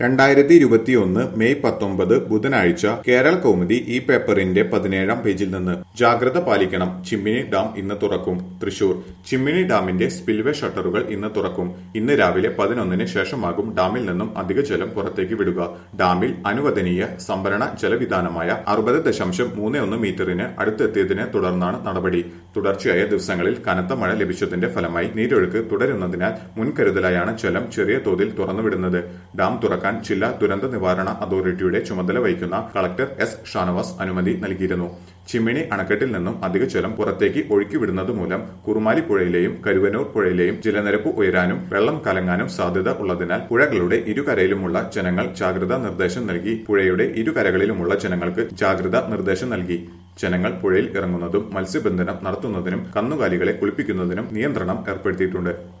രണ്ടായിരത്തി ഇരുപത്തിയൊന്ന് മെയ് പത്തൊമ്പത് ബുധനാഴ്ച കേരള കൗമുദി ഈ പേപ്പറിന്റെ പതിനേഴാം പേജിൽ നിന്ന് ജാഗ്രത പാലിക്കണം ചിമ്മിനി ഡാം ഇന്ന് തുറക്കും തൃശൂർ ചിമ്മിനി ഡാമിന്റെ സ്പിൽവേ ഷട്ടറുകൾ ഇന്ന് തുറക്കും ഇന്ന് രാവിലെ പതിനൊന്നിന് ശേഷമാകും ഡാമിൽ നിന്നും അധിക ജലം പുറത്തേക്ക് വിടുക ഡാമിൽ അനുവദനീയ സംഭരണ ജലവിധാനമായ അറുപത് ദശാംശം മൂന്ന് ഒന്ന് മീറ്ററിന് അടുത്തെത്തിയതിനെ തുടർന്നാണ് നടപടി തുടർച്ചയായ ദിവസങ്ങളിൽ കനത്ത മഴ ലഭിച്ചതിന്റെ ഫലമായി നീരൊഴുക്ക് തുടരുന്നതിനാൽ മുൻകരുതലായാണ് ജലം ചെറിയ തോതിൽ തുറന്നുവിടുന്നത് ഡാം തുറക്കാൻ ജില്ലാ ദുരന്ത നിവാരണ അതോറിറ്റിയുടെ ചുമതല വഹിക്കുന്ന കളക്ടർ എസ് ഷാനവാസ് അനുമതി നൽകിയിരുന്നു ചിമ്മിണി അണക്കെട്ടിൽ നിന്നും അധിക ജലം പുറത്തേക്ക് ഒഴുക്കിവിടുന്നത് മൂലം കുറുമാലി പുഴയിലെയും കരുവനൂർ പുഴയിലെയും ജലനിരപ്പ് ഉയരാനും വെള്ളം കലങ്ങാനും സാധ്യത ഉള്ളതിനാൽ പുഴകളുടെ ഇരുകരയിലുമുള്ള ജനങ്ങൾ ജാഗ്രതാ നിർദ്ദേശം നൽകി പുഴയുടെ ഇരുകരകളിലുമുള്ള ജനങ്ങൾക്ക് ജാഗ്രതാ നിർദ്ദേശം നൽകി ജനങ്ങൾ പുഴയിൽ ഇറങ്ങുന്നതും മത്സ്യബന്ധനം നടത്തുന്നതിനും കന്നുകാലികളെ കുളിപ്പിക്കുന്നതിനും നിയന്ത്രണം ഏർപ്പെടുത്തിയിട്ടുണ്ട്